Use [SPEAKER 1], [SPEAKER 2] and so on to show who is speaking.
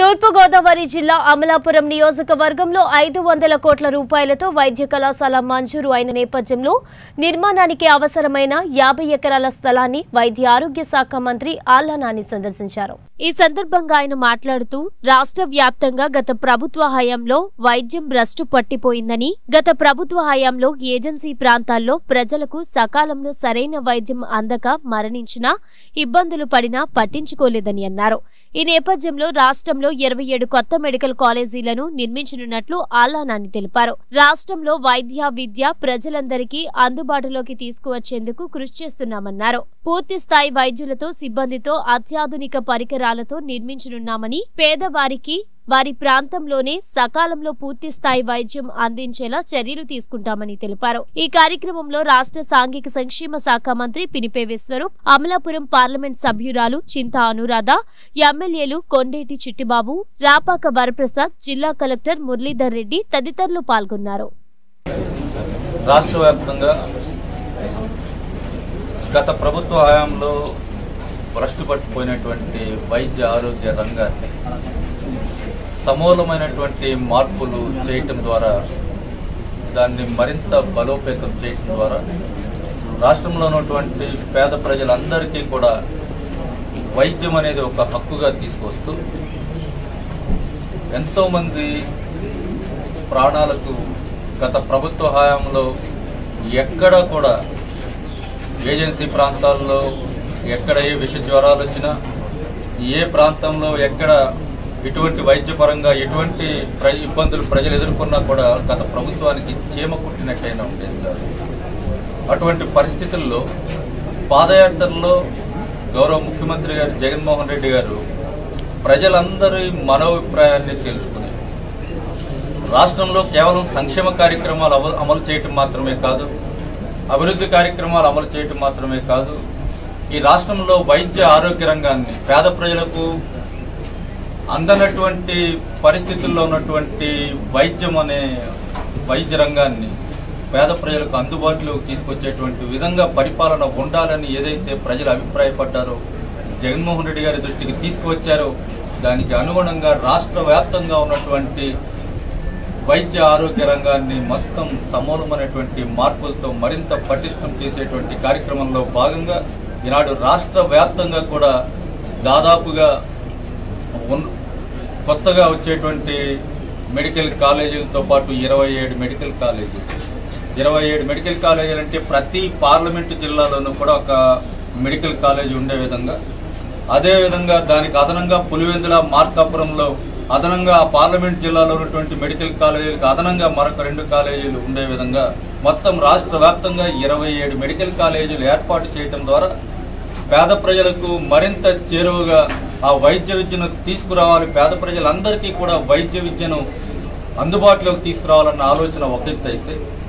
[SPEAKER 1] తూర్పుగోదావరి జిల్లా అమలాపురం నియోజకవర్గంలో ఐదు వందల కోట్ల రూపాయలతో వైద్య కళాశాల మంజూరు అయిన నేపథ్యంలో నిర్మాణానికి అవసరమైన యాభై ఎకరాల స్థలాన్ని వైద్య ఆరోగ్య శాఖ మంత్రి ఆళ్ల నాని సందర్శించారు ఈ సందర్భంగా ఆయన మాట్లాడుతూ రాష్ట్ర వ్యాప్తంగా గత ప్రభుత్వ హయాంలో వైద్యం భ్రష్టు పట్టిపోయిందని గత ప్రభుత్వ హయాంలో ఏజెన్సీ ప్రాంతాల్లో ప్రజలకు సకాలంలో సరైన వైద్యం అందక మరణించినా ఇబ్బందులు పడినా పట్టించుకోలేదని అన్నారు ఈ నేపథ్యంలో రాష్ట్రంలో ఇరవై ఏడు కొత్త మెడికల్ కాలేజీలను నిర్మించనున్నట్లు ఆలానాని తెలిపారు రాష్ట్రంలో వైద్య విద్య ప్రజలందరికీ అందుబాటులోకి తీసుకువచ్చేందుకు కృషి చేస్తున్నామన్నారు పూర్తి స్థాయి వైద్యులతో సిబ్బందితో అత్యాధునిక పరికరాలతో నిర్మించనున్నామని పేదవారికి వారి ప్రాంతంలోనే సకాలంలో పూర్తి స్థాయి వైద్యం అందించేలా చర్యలు తీసుకుంటామని తెలిపారు ఈ కార్యక్రమంలో రాష్ట్ర సాంఘిక సంక్షేమ శాఖ మంత్రి పినిపే విశ్వరూప్ అమలాపురం పార్లమెంట్ సభ్యురాలు చింతా అనురాధ ఎమ్మెల్యేలు కొండేటి చిట్టిబాబు రాపాక వరప్రసాద్ జిల్లా కలెక్టర్ మురళీధర్ రెడ్డి తదితరులు పాల్గొన్నారు
[SPEAKER 2] రాష్ట్ర వ్యాప్తంగా గత ప్రభుత్వ హయాంలో భ్రష్టు పట్టిపోయినటువంటి వైద్య ఆరోగ్య రంగాన్ని సమూలమైనటువంటి మార్పులు చేయటం ద్వారా దాన్ని మరింత బలోపేతం చేయటం ద్వారా రాష్ట్రంలో ఉన్నటువంటి పేద ప్రజలందరికీ కూడా వైద్యం అనేది ఒక హక్కుగా తీసుకొస్తూ ఎంతోమంది ప్రాణాలకు గత ప్రభుత్వ హయాంలో ఎక్కడ కూడా ఏజెన్సీ ప్రాంతాల్లో ఎక్కడ ఏ విష జ్వరాలు వచ్చినా ఏ ప్రాంతంలో ఎక్కడ ఎటువంటి వైద్యపరంగా ఎటువంటి ప్ర ఇబ్బందులు ప్రజలు ఎదుర్కొన్నా కూడా గత ప్రభుత్వానికి చీమ కుట్టినట్టయినా ఉండేది కాదు అటువంటి పరిస్థితుల్లో పాదయాత్రలో గౌరవ ముఖ్యమంత్రి గారు జగన్మోహన్ రెడ్డి గారు ప్రజలందరి మనోభిప్రాయాన్ని తెలుసుకుని రాష్ట్రంలో కేవలం సంక్షేమ కార్యక్రమాలు అమలు అమలు చేయటం మాత్రమే కాదు అభివృద్ధి కార్యక్రమాలు అమలు చేయటం మాత్రమే కాదు ఈ రాష్ట్రంలో వైద్య ఆరోగ్య రంగాన్ని పేద ప్రజలకు అందనటువంటి పరిస్థితుల్లో ఉన్నటువంటి వైద్యం అనే వైద్య రంగాన్ని పేద ప్రజలకు అందుబాటులోకి తీసుకొచ్చేటువంటి విధంగా పరిపాలన ఉండాలని ఏదైతే ప్రజలు అభిప్రాయపడ్డారో జగన్మోహన్ రెడ్డి గారి దృష్టికి తీసుకువచ్చారో దానికి అనుగుణంగా రాష్ట్ర వ్యాప్తంగా ఉన్నటువంటి వైద్య ఆరోగ్య రంగాన్ని మొత్తం సమూలమైనటువంటి మార్పులతో మరింత పటిష్టం చేసేటువంటి కార్యక్రమంలో భాగంగా ఈనాడు రాష్ట్ర వ్యాప్తంగా కూడా దాదాపుగా ఉన్- కొత్తగా వచ్చేటువంటి మెడికల్ కాలేజీలతో పాటు ఇరవై ఏడు మెడికల్ కాలేజీలు ఇరవై ఏడు మెడికల్ కాలేజీలు అంటే ప్రతి పార్లమెంటు జిల్లాలోనూ కూడా ఒక మెడికల్ కాలేజీ ఉండే విధంగా అదేవిధంగా దానికి అదనంగా పులివెందుల మార్కాపురంలో అదనంగా ఆ పార్లమెంట్ జిల్లాలో ఉన్నటువంటి మెడికల్ కాలేజీలకు అదనంగా మరొక రెండు కాలేజీలు ఉండే విధంగా మొత్తం రాష్ట్ర వ్యాప్తంగా ఇరవై ఏడు మెడికల్ కాలేజీలు ఏర్పాటు చేయడం ద్వారా పేద ప్రజలకు మరింత చేరువగా ఆ వైద్య విద్యను తీసుకురావాలి పేద ప్రజలందరికీ కూడా వైద్య విద్యను అందుబాటులోకి తీసుకురావాలన్న ఆలోచన ఒక ఎత్తు అయితే